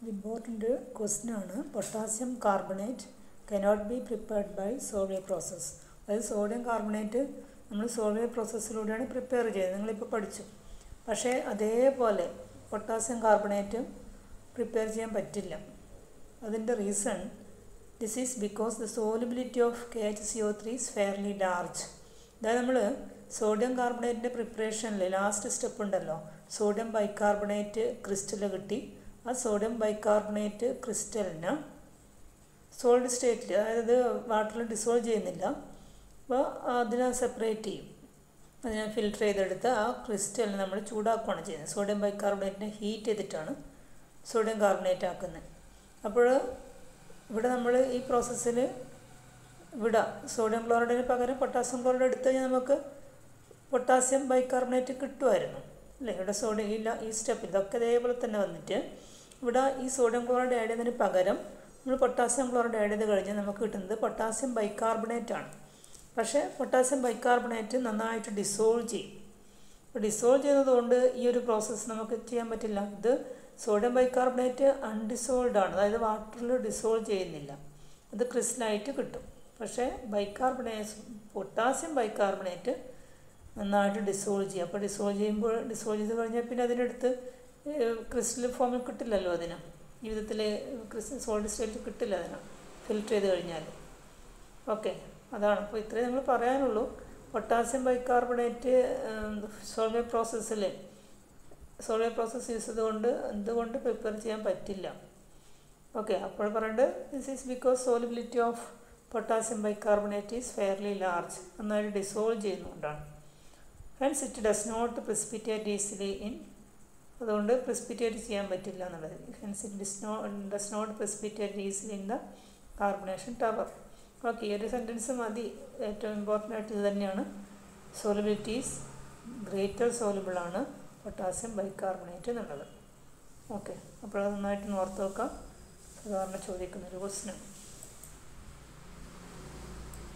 important question ആണ് potassium carbonate cannot be prepared by Solvay process അതായത് sodium carbonate നമ്മൾ Solvay പ്രോസസ്സിലൂടെയാണ് prepare ചെയ്തത് നിങ്ങളിപ്പോൾ പഠിച്ചു പക്ഷേ അതേപോലെ പൊട്ടാസ്യം കാർബണേറ്റ് പ്രിപ്പയർ ചെയ്യാൻ പറ്റില്ല അതിൻ്റെ reason this is because the solubility of K H C O three is fairly large അതായത് നമ്മൾ സോഡിയം കാർബണേറ്റിൻ്റെ പ്രിപ്പറേഷനിൽ ലാസ്റ്റ് സ്റ്റെപ്പ് ഉണ്ടല്ലോ സോഡിയം ബൈകാർബണേറ്റ് ക്രിസ്റ്റൽ കിട്ടി ആ സോഡിയം ബൈകാർബണേറ്റ് ക്രിസ്റ്റലിന് സോൾഡ് സ്റ്റേറ്റിൽ അതായത് വാട്ടറിൽ ഡിസോൾവ് ചെയ്യുന്നില്ല അപ്പോൾ അതിനെ സെപ്പറേറ്റ് ചെയ്യും അതിനെ ഫിൽട്ടർ ചെയ്തെടുത്ത് ആ ക്രിസ്റ്റലിനെ നമ്മൾ ചൂടാക്കുകയാണ് ചെയ്യുന്നത് സോഡിയം ബൈകാർബണേറ്റിനെ ഹീറ്റ് ചെയ്തിട്ടാണ് സോഡിയം കാർബണേറ്റ് ആക്കുന്നത് അപ്പോൾ ഇവിടെ നമ്മൾ ഈ പ്രോസസ്സിൽ ഇവിടെ സോഡിയം ക്ലോറൈഡിന് പകരം പൊട്ടാസ്യം ക്ലോറൈഡ് എടുത്തു കഴിഞ്ഞാൽ നമുക്ക് പൊട്ടാസ്യം ബൈകാർബണേറ്റ് കിട്ടുമായിരുന്നു അല്ലേ ഇവിടെ സോഡിയം ഇല്ല ഈ സ്റ്റെപ്പ് ഇതൊക്കെ ഇതേപോലെ തന്നെ വന്നിട്ട് ഇവിടെ ഈ സോഡിയം ക്ലോറൈഡ് ആഡ് ചെയ്യുന്നതിന് പകരം നമ്മൾ പൊട്ടാസ്യം ക്ലോറൈഡ് ആഡ് ചെയ്ത് കഴിഞ്ഞാൽ നമുക്ക് കിട്ടുന്നത് പൊട്ടാസ്യം ബൈകാർബണേറ്റ് ആണ് പക്ഷേ പൊട്ടാസ്യം ബൈകാർബണേറ്റ് നന്നായിട്ട് ഡിസോൾവ് ചെയ്യും അപ്പോൾ ഡിസോൾവ് ചെയ്യുന്നതുകൊണ്ട് ഈ ഒരു പ്രോസസ്സ് നമുക്ക് ചെയ്യാൻ പറ്റില്ല ഇത് സോഡിയം ബൈകാർബണേറ്റ് അൺഡിസോൾഡ് ആണ് അതായത് വാട്ടറിൽ ഡിസോൾവ് ചെയ്യുന്നില്ല അത് ക്രിസ്റ്റലായിട്ട് കിട്ടും പക്ഷേ ബൈകാർബണേറ്റ് പൊട്ടാസ്യം ബൈകാർബണേറ്റ് നന്നായിട്ട് ഡിസോൾവ് ചെയ്യും അപ്പോൾ ഡിസോൾവ് ചെയ്യുമ്പോൾ ഡിസോൾവ് ചെയ്ത് കഴിഞ്ഞാൽ പിന്നെ അതിനടുത്ത് ക്രിസ്റ്റൽ ഫോമിൽ കിട്ടില്ലല്ലോ അതിന് ഈ വിധത്തിൽ ക്രിസ്റ്റൽ സോൾഡ് സ്റ്റേറ്റിൽ കിട്ടില്ല അതിന് ഫിൽറ്റർ ചെയ്ത് കഴിഞ്ഞാൽ ഓക്കെ അതാണ് അപ്പോൾ ഇത്രയും നമ്മൾ പറയാനുള്ളൂ പൊട്ടാസ്യം ബൈകാർബണേറ്റ് സോൾവേ പ്രോസസ്സിൽ സോൾവേ പ്രോസസ്സ് യൂസ് ചെയ്തുകൊണ്ട് എന്തുകൊണ്ട് പ്രിപ്പയർ ചെയ്യാൻ പറ്റില്ല ഓക്കെ അപ്പോൾ പറയേണ്ടത് this is because solubility of potassium bicarbonate is fairly large നന്നായിട്ട് ഡിസോൾവ് ചെയ്യുന്നതുകൊണ്ടാണ് hence it does not precipitate easily in അതുകൊണ്ട് പ്രിസിപ്പിറ്റേറ്റ് ചെയ്യാൻ പറ്റില്ല എന്നുള്ളത് hence it this no does not precipitate easily in the carbonation tower okay ഈ ഒരു sentence മതി ഏറ്റവും ഇമ്പോർട്ടൻ്റ് ആയിട്ട് ഇത് തന്നെയാണ് സോലിബിലിറ്റീസ് ഗ്രേറ്റർ സോലിബിളാണ് പൊട്ടാസ്യം ബൈകാർബണേറ്റ് എന്നുള്ളത് ഓക്കെ അപ്പോൾ അത് നന്നായിട്ട് ഓർത്ത് വെക്കാം സാധാരണ ചോദിക്കുന്നൊരു ക്വസ്റ്റ്യനാണ്